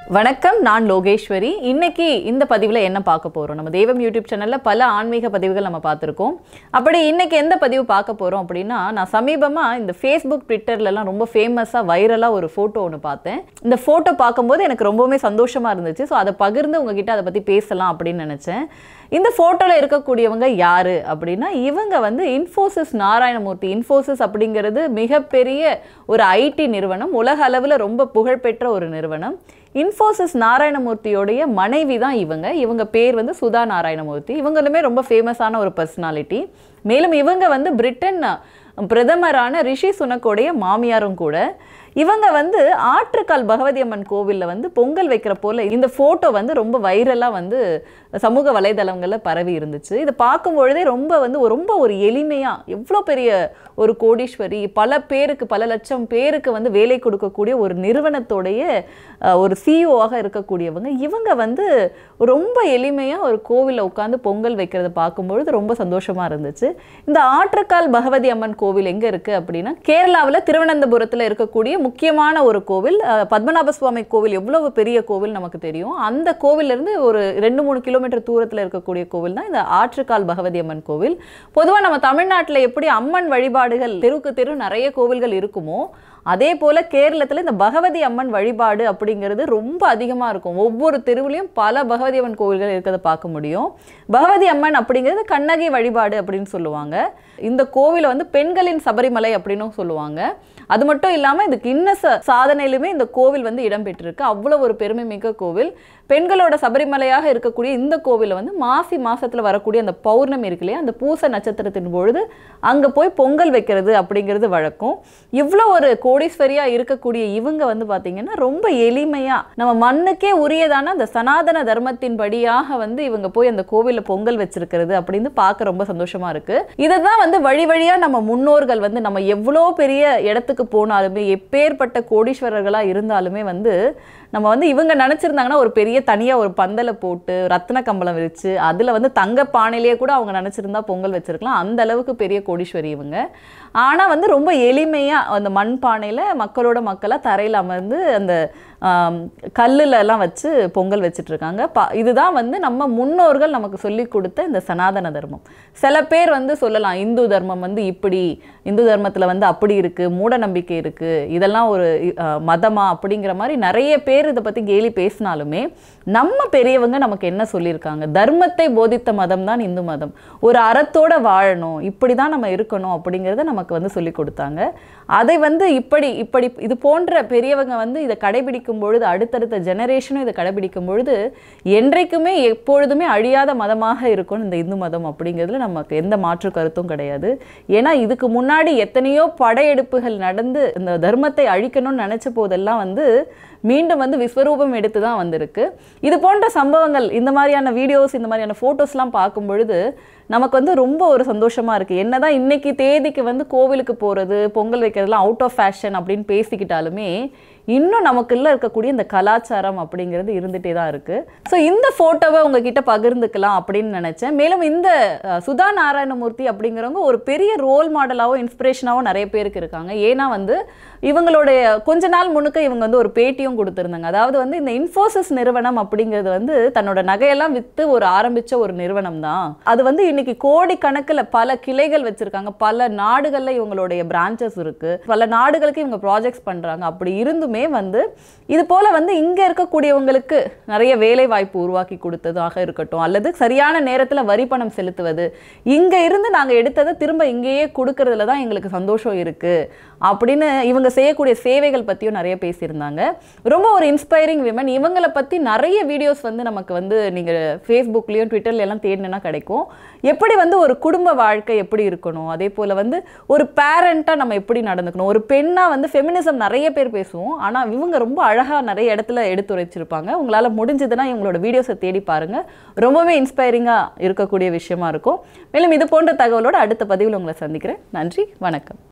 வணக்கம் நான் லோகேஸ்வரி இன்னைக்கு இந்த பதிவில் என்ன பார்க்க போகிறோம் நம்ம தெய்வம் யூடியூப் சேனலில் பல ஆன்மீக பதிவுகள் நம்ம பார்த்துருக்கோம் அப்படி இன்னைக்கு எந்த பதிவு பார்க்க போகிறோம் அப்படின்னா நான் சமீபமாக இந்த ஃபேஸ்புக் ட்விட்டர்லலாம் ரொம்ப ஃபேமஸாக வைரலாக ஒரு ஃபோட்டோ ஒன்று பார்த்தேன் இந்த ஃபோட்டோ பார்க்கும்போது எனக்கு ரொம்பவுமே சந்தோஷமாக இருந்துச்சு ஸோ அதை பகிர்ந்து உங்ககிட்ட அதை பற்றி பேசலாம் அப்படின்னு நினச்சேன் இந்த ஃபோட்டோவில் இருக்கக்கூடியவங்க யாரு அப்படின்னா இவங்க வந்து இன்ஃபோசிஸ் நாராயணமூர்த்தி இன்ஃபோசிஸ் அப்படிங்கிறது மிகப்பெரிய ஒரு ஐடி நிறுவனம் உலக அளவில் ரொம்ப புகழ்பெற்ற ஒரு நிறுவனம் இன்ஃபோசிஸ் நாராயணமூர்த்தியோடைய மனைவி தான் இவங்க இவங்க பேர் வந்து சுதா நாராயணமூர்த்தி இவங்களுமே ரொம்ப ஃபேமஸான ஒரு பர்சனாலிட்டி மேலும் இவங்க வந்து பிரிட்டன் பிரதமரான ரிஷி சுனக்கோடைய மாமியாரும் கூட இவங்க வந்து ஆற்றுக்கால் பகவதி அம்மன் கோவிலில் வந்து பொங்கல் வைக்கிற போல இந்த ஃபோட்டோ வந்து ரொம்ப வைரலாக வந்து சமூக வலைதளங்களில் பரவி இருந்துச்சு இதை பார்க்கும் பொழுதே ரொம்ப வந்து ஒரு- ரொம்ப ஒரு எளிமையாக எவ்வளோ பெரிய ஒரு கோடீஸ்வரி பல பேருக்கு பல லட்சம் பேருக்கு வந்து வேலை கொடுக்கக்கூடிய ஒரு நிறுவனத்தோடைய அஹ், ஒரு சிஇஓவாக இருக்கக்கூடியவங்க இவங்க வந்து ரொம்ப எளிமையாக ஒரு கோவிலில் உட்காந்து பொங்கல் வைக்கிறத பார்க்கும்பொழுது ரொம்ப சந்தோஷமாக இருந்துச்சு இந்த ஆற்றுக்கால் பகவதி அம்மன் கோவில் எங்கே இருக்குது அப்படின்னா கேரளாவில் திருவனந்தபுரத்தில் இருக்கக்கூடிய முக்கியமான ஒரு கோவில் அஹ், பத்மநாப சுவாமி கோவில் எவ்வளவு பெரிய கோவில் நமக்கு தெரியும் அந்த கோவிலிருந்து ஒரு ரெண்டு மூணு கிலோமீட்டர் தூரத்தில் இருக்கக்கூடிய கோவில் தான் இந்த ஆற்றுக்கால் பகவதி அம்மன் கோவில் பொதுவாக நம்ம தமிழ்நாட்டில் எப்படி அம்மன் வழிபாடுகள் தெருவுக்கு தெரு நிறைய கோவில்கள் இருக்குமோ அதே போல கேரளத்தில் இந்த பகவதி அம்மன் வழிபாடு அப்படிங்கிறது ரொம்ப அதிகமாக இருக்கும் ஒவ்வொரு தெருவுலையும் பல பகவதி அம்மன் கோவில்கள் இருக்கிறத பார்க்க முடியும் பகவதி அம்மன் அப்படிங்கிறது கண்ணகி வழிபாடு அப்படின்னு சொல்லுவாங்க இந்த கோவிலை வந்து பெண்களின் சபரிமலை அப்படின்னும் சொல்லுவாங்க அது மட்டும் இல்லாமல் இந்த கின்னஸ் சாதனையிலுமே இந்த கோவில் வந்து இடம்பெற்றிருக்கு அவ்வளோ ஒரு பெருமை மிக்க கோவில் பெண்களோட சபரிமலையாக இருக்கக்கூடிய இந்த கோவிலில் வந்து மாசி மாசத்துல வரக்கூடிய அந்த பௌர்ணமி இருக்கு இல்லையா அந்த பூச நட்சத்திரத்தின் பொழுது அங்கே போய் பொங்கல் வைக்கிறது அப்படிங்கிறது வழக்கம் இவ்வளோ ஒரு கோடீஸ்வரியாக இருக்கக்கூடிய இவங்க வந்து பார்த்தீங்கன்னா ரொம்ப எளிமையாக நம்ம மண்ணுக்கே உரியதான அந்த சனாதன தர்மத்தின் படியாக வந்து இவங்க போய் அந்த கோவிலில் பொங்கல் வச்சிருக்கிறது அப்படின்னு பார்க்க ரொம்ப சந்தோஷமா இருக்கு இதை தான் வந்து வழி வழியாக நம்ம முன்னோர்கள் வந்து நம்ம எவ்வளோ பெரிய இடத்துக்கு போனாலுமே எப்பேற்பட்ட கோடீஸ்வரர்களாக இருந்தாலுமே வந்து நம்ம வந்து இவங்க நினச்சிருந்தாங்கன்னா ஒரு பெரிய தனியாக ஒரு பந்தலை போட்டு ரத்ன கம்பளம் விரிச்சு அதில் வந்து தங்க பானையிலேயே கூட அவங்க நினச்சிருந்தா பொங்கல் வச்சிருக்கலாம் அந்த அளவுக்கு பெரிய கோடீஸ்வரி இவங்க ஆனால் வந்து ரொம்ப எளிமையாக அந்த மண் பானையில் மக்களோட மக்களாக தரையில் அமர்ந்து அந்த ஆம், கல்லுல எல்லாம் வச்சு பொங்கல் வச்சிட்டு இருக்காங்க பா இதுதான் வந்து நம்ம முன்னோர்கள் நமக்கு சொல்லி கொடுத்த இந்த சனாதன தர்மம் சில பேர் வந்து சொல்லலாம் இந்து தர்மம் வந்து இப்படி இந்து தர்மத்தில் வந்து அப்படி இருக்குது மூட நம்பிக்கை இருக்குது இதெல்லாம் ஒரு அஹ், மதமா அப்படிங்கிற மாதிரி நிறைய பேர் இதை பற்றி கேலி பேசினாலுமே நம்ம பெரியவங்க நமக்கு என்ன சொல்லியிருக்காங்க தர்மத்தை போதித்த மதம் தான் இந்து மதம் ஒரு அறத்தோட வாழணும் இப்படி தான் நம்ம இருக்கணும் அப்படிங்கிறத நமக்கு வந்து சொல்லி கொடுத்தாங்க அதை வந்து இப்படி இப்படி இது போன்ற பெரியவங்க வந்து இதை கடைபிடிக்கும் பொழுது அடுத்தடுத்த ஜெனரேஷனும் இதை கடைபிடிக்கும் பொழுது என்றைக்குமே எப்பொழுதுமே அழியாத மதமாக இருக்கும் இந்த இந்து மதம் அப்படிங்கிறதுல நமக்கு எந்த மாற்று கருத்தும் கிடையாது ஏன்னா இதுக்கு முன்னாடி எத்தனையோ படையெடுப்புகள் நடந்து இந்த தர்மத்தை அழிக்கணும்னு நினைச்ச போதெல்லாம் வந்து மீண்டும் வந்து விஸ்வரூபம் எடுத்து தான் வந்திருக்கு இது போன்ற சம்பவங்கள் இந்த மாதிரியான வீடியோஸ் இந்த மாதிரியான ஃபோட்டோஸ்லாம் பார்க்கும் பொழுது நமக்கு வந்து ரொம்ப ஒரு சந்தோஷமா இருக்கு என்னதான் இன்னைக்கு தேதிக்கு வந்து கோவிலுக்கு போறது பொங்கல் வைக்கிறதுலாம் அவுட் ஆஃப் ஃபேஷன் அப்படின்னு பேசிக்கிட்டாலுமே இன்னும் நமக்குள்ள இருக்கக்கூடிய இந்த கலாச்சாரம் அப்படிங்கிறது இருந்துகிட்டே தான் இருக்கு ஸோ இந்த ஃபோட்டோவை உங்ககிட்ட பகிர்ந்துக்கலாம் அப்படின்னு நினைச்சேன் மேலும் இந்த அஹ், சுதா நாராயணமூர்த்தி அப்படிங்கிறவங்க ஒரு பெரிய ரோல் மாடலாகவும் இன்ஸ்பிரேஷனாகவும் நிறைய பேருக்கு இருக்காங்க ஏன்னா வந்து இவங்களுடைய கொஞ்ச நாள் முன்னுக்க இவங்க வந்து ஒரு பேட்டியும் கொடுத்துருந்தாங்க அதாவது வந்து இந்த இன்ஃபோசிஸ் நிறுவனம் அப்படிங்கிறது வந்து தன்னோட நகையெல்லாம் விற்று ஒரு ஆரம்பிச்ச ஒரு நிறுவனம் தான் அது வந்து இன்னைக்கு கோடிக்கணக்கில் பல கிளைகள் வச்சிருக்காங்க பல நாடுகளில் இவங்களுடைய பிரான்ச்சஸ் இருக்கு பல நாடுகளுக்கு இவங்க ப்ராஜெக்ட்ஸ் பண்றாங்க அப்படி இருந்துமே வந்து இது போல வந்து இங்க இருக்கக்கூடியவங்களுக்கு நிறைய வேலை வாய்ப்பு உருவாக்கி கொடுத்ததாக இருக்கட்டும் அல்லது சரியான நேரத்துல வரி பணம் செலுத்துவது இங்க இருந்து நாங்க எடுத்ததை திரும்ப இங்கேயே கொடுக்கறதுல தான் எங்களுக்கு சந்தோஷம் இருக்கு அப்படின்னு இவங்க செய்யக்கூடிய சேவைகள் பத்தியும் நிறைய பேசியிருந்தாங்க ரொம்ப ஒரு இன்ஸ்பைரிங் விமன் இவங்களை பத்தி நிறைய வீடியோஸ் வந்து நமக்கு வந்து நீங்க ஃபேஸ்புக்லயும் ட்விட்டர்ல எல்லாம் தேடினா கிடைக்கும் எப்படி வந்து ஒரு குடும்ப வாழ்க்கை எப்படி இருக்கணும் அதே போல வந்து ஒரு பேரண்ட்டாக நம்ம எப்படி நடந்துக்கணும் ஒரு பெண்ணா வந்து ஃபெமினிசம் நிறைய பேர் பேசுவோம் ஆனா இவங்க ரொம்ப அழகா நிறைய இடத்துல எடுத்துரைச்சிருப்பாங்க உங்களால முடிஞ்சதுன்னா இவங்களோட வீடியோஸை தேடி பாருங்க ரொம்பவே இன்ஸ்பைரிங்கா இருக்கக்கூடிய விஷயமா இருக்கும் மேலும் இது போன்ற தகவலோட அடுத்த பதிவில் உங்களை சந்திக்கிறேன் நன்றி வணக்கம்